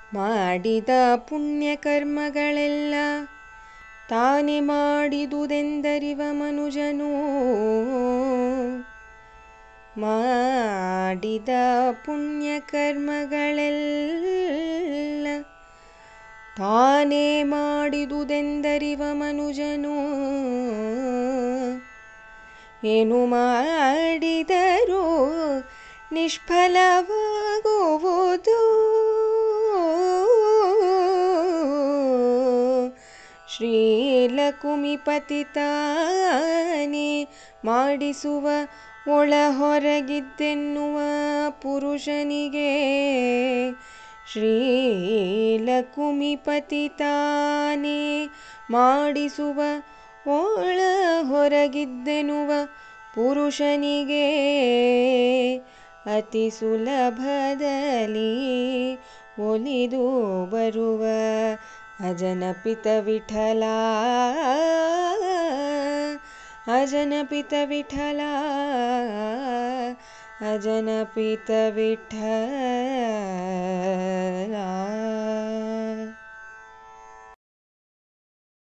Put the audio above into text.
ಮಾಡಿದ ಪುಣ್ಯಕರ್ಮಗಳೆಲ್ಲ ತಾನೇ ಮಾಡಿದುದೆಂದರಿವ ಮನುಜನು ಮಾಡಿದ ಪುಣ್ಯಕರ್ಮಗಳೆಲ್ಲ ತಾನೇ ಮಾಡಿದುದೆಂದರಿವ ಮನುಜನು ಏನು ಮಾಡಿದರೂ ನಿಷ್ಫಲವಾಗುವುದು ಶ್ರೀಲಕುಮಿಪತಿತಾನೆ ಮಾಡಿಸುವ ಒಳ ಹೊರಗಿದ್ದೆನ್ನುವ ಪುರುಷನಿಗೆ ಶ್ರೀಲಕುಮಿಪತಿತಾನೆ ಮಾಡಿಸುವ ಒಳ ಹೊರಗಿದ್ದೆನುವ ಪುರುಷನಿಗೆ ಅತಿ ಸುಲಭದಲ್ಲಿ ಒಲಿದು ಬರುವ ಅಜನಪಿತ ವಿಠಲ ಅಜನಪಿತ ವಿಠಲ ಅಜನಪಿತ ವಿಠಲ